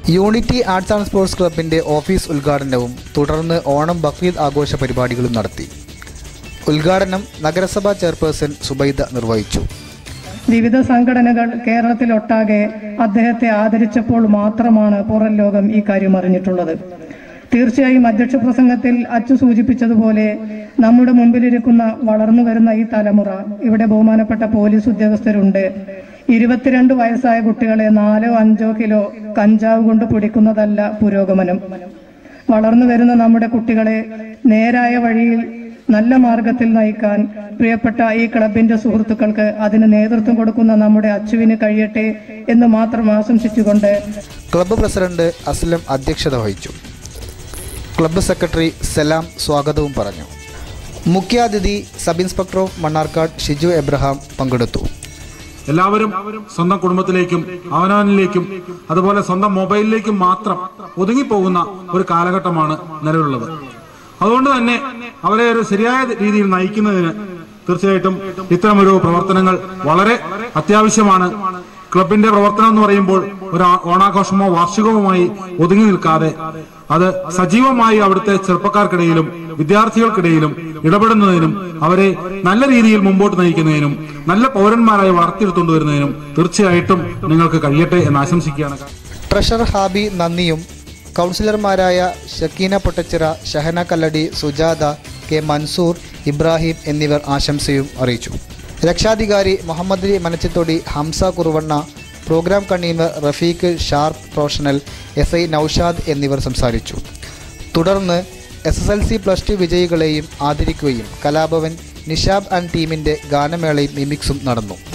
unity arts and sports ക്ലബിന്റെ office ഉദ്ഘാടനവും തുടർന്ന് ഓണം ബക്രീദ് ആഘോഷ പരിപാടികളും നടത്തി ഉദ്ഘാടനം നഗരസഭാ ചെയർപേഴ്സൺ സുബൈദ നിർവഹിച്ചു വിവിധ സംഘടനകൾ കേരളത്തിലൊട്ടാകെ അദ്ദേഹത്തെ ആദരിച്ചപ്പോൾ മാത്രമാണ് പുറം ലോകം ഈ കാര്യം അറിഞ്ഞിട്ടുള്ളത് തീർച്ചയായും അധ്യക്ഷ പ്രസംഗത്തിൽ അച്ചു സൂചിപ്പിച്ചതുപോലെ നമ്മുടെ മുമ്പിലിരിക്കുന്ന വളർന്നു വരുന്ന ഈ തലമുറ ഇവിടെ ബഹുമാനപ്പെട്ട പോലീസ് ഉദ്യോഗസ്ഥരുണ്ട് ഇരുപത്തിരണ്ട് വയസ്സായ കുട്ടികളെ നാലോ അഞ്ചോ കിലോ കഞ്ചാവ് കൊണ്ട് പിടിക്കുന്നതല്ല പുരോഗമനം വളർന്നു വരുന്ന നമ്മുടെ കുട്ടികളെ നേരായ വഴിയിൽ നല്ല മാർഗത്തിൽ നയിക്കാൻ പ്രിയപ്പെട്ട ഈ ക്ലബിന്റെ സുഹൃത്തുക്കൾക്ക് അതിന് നേതൃത്വം കൊടുക്കുന്ന നമ്മുടെ അച്ചുവിന് കഴിയട്ടെ എന്ന് മാത്രം ആശംസിച്ചുകൊണ്ട് ക്ലബ്ബ് പ്രസിഡന്റ് അസ്ലം അധ്യക്ഷത വഹിച്ചു ക്ലബ്ബ് സെക്രട്ടറി സലാം സ്വാഗതവും പറഞ്ഞു മുഖ്യാതിഥി sub inspector of Mannarkkad Shiju Abraham പങ്കെടുത്തു എല്ലാവരും സ്വന്തം കുടുംബത്തിലേക്കും അവനവനിലേക്കും അതുപോലെ സ്വന്തം മൊബൈലിലേക്കും മാത്രം ഒതുങ്ങിപ്പോകുന്ന ഒരു കാലഘട്ടമാണ് നിലവിലുള്ളത് അതുകൊണ്ട് തന്നെ അവരെ ഒരു ശരിയായ രീതിയിൽ നയിക്കുന്നതിന് തീർച്ചയായിട്ടും ഇത്തരമൊരു പ്രവർത്തനങ്ങൾ വളരെ അത്യാവശ്യമാണ് ക്ലബിന്റെ പ്രവർത്തനം എന്ന് പറയുമ്പോൾ ഒരു ആ- ഓണാഘോഷമോ വാർഷികവുമായി ഒതുങ്ങി നിൽക്കാതെ അത് സജീവമായി അവിടുത്തെ ചെറുപ്പക്കാർക്കിടയിലും വിദ്യാർത്ഥികൾക്കിടയിലും ഇടപെടുന്നതിനും അവരെ നല്ല രീതിയിൽ മുമ്പോട്ട് നയിക്കുന്നതിനും നല്ല പൗരന്മാരായി വളർത്തിയെടുത്തുകൊണ്ടുവരുന്നതിനും തീർച്ചയായിട്ടും നിങ്ങൾക്ക് കഴിയട്ടെ എന്ന് ആശംസിക്കുകയാണ് ട്രഷറർ ഹാബി നന്ദിയും കൗൺസിലർമാരായ ഷക്കീന പൊട്ടച്ചിറ ഷഹന കല്ലടി സുജാത കെ മൻസൂർ ഇബ്രാഹിം എന്നിവർ ആശംസയും അറിയിച്ചു രക്ഷാധികാരി Muhammad Ali Manachithodi Hamsa Kuruvanna program convenor Rafeeq Sharp professional S I Noushad എന്നിവർ സംസാരിച്ചു തുടർന്ന് S S L C plus two വിജയികളെയും ആദരിക്കുകയും കലാഭവൻ നിഷാബ് ആൻഡ് ടീമിൻ്റെ ഗാനമേളയും മിമിക്സും നടന്നു